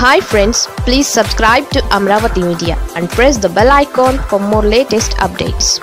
hi friends please subscribe to Amaravati media and press the bell icon for more latest updates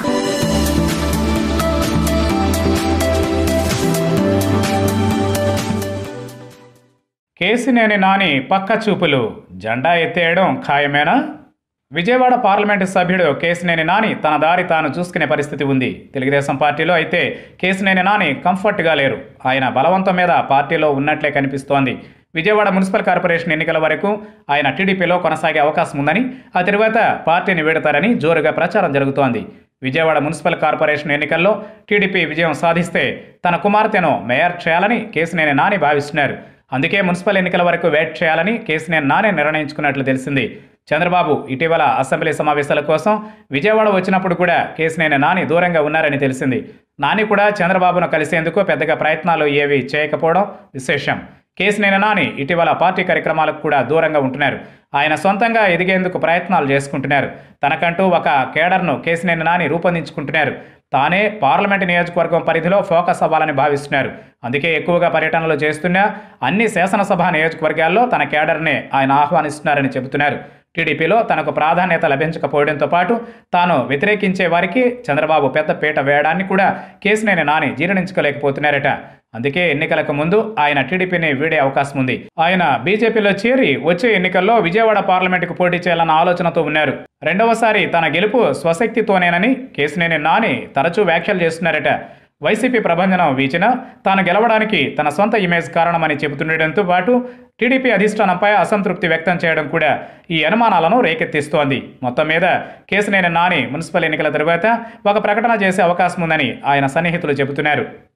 Kesineni Nani పక్క చూపులు జెండా ఎత్తేయడం ఖాయమేనా Vijayawada parliament సభ్యుడు కేసినేని నాని తన దారి తాను చూసుకునే పరిస్థితి ఉంది తెలుగుదేశం పార్టీలో అయితే కేసినేని నాని కంఫర్ట్గా లేరు ఆయన బలవంతం మీద పార్టీలో ఉన్నట్లే కనిపిస్తోంది విజయవాడ మున్సిపల్ కార్పొరేషన్ ఎన్నికల వరకు ఆయన టీడీపీలో కొనసాగే అవకాశం ఉందని ఆ తరువాత పార్టీని వీడతారని జోరుగా ప్రచారం జరుగుతోంది విజయవాడ మున్సిపల్ కార్పొరేషన్ ఎన్నికల్లో టీడీపీ విజయం సాధిస్తే తన కుమార్తెను మేయర్ చేయాలని కేసినేని నాని భావిస్తున్నారు అందుకే మున్సిపల్ ఎన్నికల వరకు వెయిట్ చేయాలని కేసినేని నాని నిర్ణయించుకున్నట్లు తెలిసింది చంద్రబాబు ఇటీవల అసెంబ్లీ సమావేశాల కోసం విజయవాడ వచ్చినప్పుడు కూడా కేసినేని నాని దూరంగా ఉన్నారని తెలిసింది నాని కూడా చంద్రబాబును కలిసేందుకు పెద్దగా ప్రయత్నాలు ఏవి చేయకపోవడం విశేషం కేసినేని నాని ఇటీవల పార్టీ కార్యక్రమాలకు కూడా దూరంగా ఉంటున్నారు ఆయన సొంతంగా ఎదిగేందుకు ప్రయత్నాలు చేసుకుంటున్నారు తనకంటూ ఒక కేడర్ను కేసినేని నాని రూపొందించుకుంటున్నారు తానే పార్లమెంట్ నియోజకవర్గం పరిధిలో ఫోకస్ అవ్వాలని భావిస్తున్నారు అందుకే ఎక్కువగా పర్యటనలు చేస్తున్నా అన్ని శాసనసభ నియోజకవర్గాల్లో తన కేడర్నే ఆయన ఆహ్వానిస్తున్నారని చెబుతున్నారు టీడీపీలో తనకు ప్రాధాన్యత లభించకపోవడంతో పాటు తాను వ్యతిరేకించే వారికి చంద్రబాబు పెద్ద పీట వేయడాన్ని కూడా కేసినేని నాని జీర్ణించుకోలేకపోతున్నారట అందుకే ఎన్నికలకు ముందు ఆయన టీడీపీని వీడే అవకాశం ఉంది ఆయన బీజేపీలో చేరి వచ్చే ఎన్నికల్లో విజయవాడ పార్లమెంటుకు పోటీ చేయాలన్న ఆలోచనతో ఉన్నారు రెండవసారి తన గెలుపు స్వశక్తితోనేనని కేసినేని నాని తరచూ వ్యాఖ్యలు చేస్తున్నారట వైసీపీ ప్రభంజనం వీచిన తాను గెలవడానికి తన సొంత ఇమేజ్ కారణమని చెబుతుండటంతో పాటు టీడీపీ అధిష్టానంపై అసంతృప్తి వ్యక్తం చేయడం కూడా ఈ అనుమానాలను రేకెత్తిస్తోంది మొత్తం మీద కేసినేని నాని మున్సిపల్ ఎన్నికల తరువాత ఒక ప్రకటన చేసే అవకాశం ఉందని ఆయన సన్నిహితులు చెబుతున్నారు